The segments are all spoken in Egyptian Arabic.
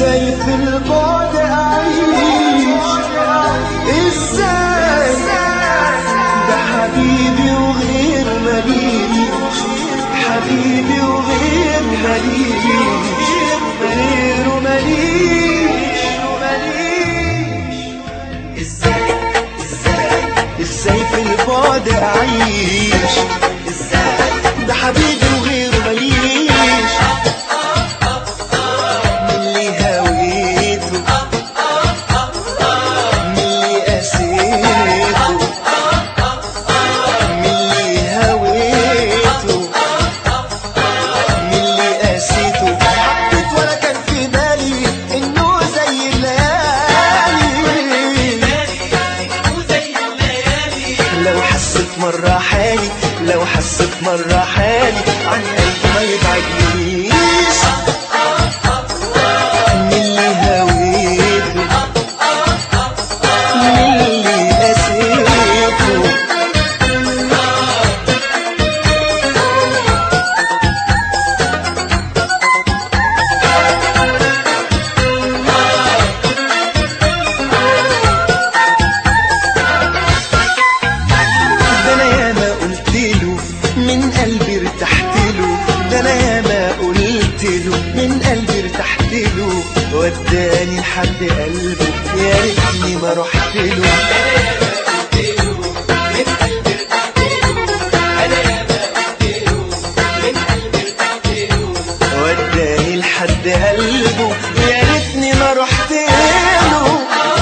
ازاي في البعد اعيش ازاي ده حبيبي وغير مليش حبيبي وغير مليش غيره مليش ازاي ازاي ازاي في البعد اعيش ازاي ده حبيبي وغيره مليش من اللي هويته من اللي قسيته من اللي هويته من اللي قسيته حبيت ولا كان في بالي انه زي الليالي لو حسيت مرة حالي لو حسيت مرة حالي عن قلبي ما يبعدنيش من اللي هويته من اللي قسيته ده انا ياما قلت له من قلبي ارتحت له ده انا ياما قلت له من قلبي ارتحت له وداني لحد قلبه يا ريتني ما رحت له وداني لحد قلبه يا ريتني ما رحت له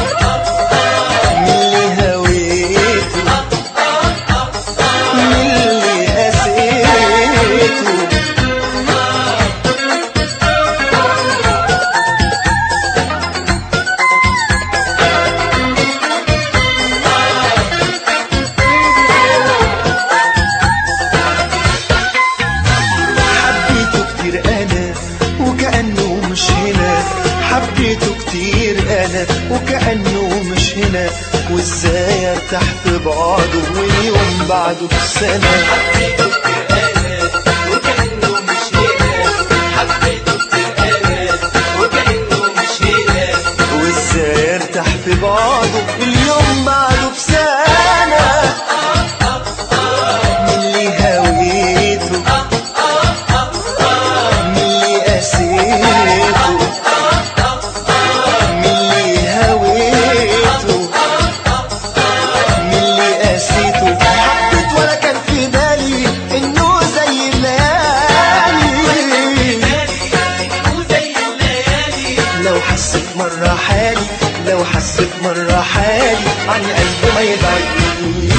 من اللي هويته من اللي قسيته حبيته كتير انا وكأنه مش هنا حبيته كتير انا وكأنه مش هنا وازاي ارتاح في بعضه واليوم بعده بسنة وازاي ارتاح في بعضه اليوم بعده بسنة من اللي هويته من اللي قسيته من اللي هويته من اللي قسيته حبيت ولا كان في بالي انه زي الليالي لو حسيت مرة حالي لو حسيت مرة حالي عن قلبي ما يبعدنيش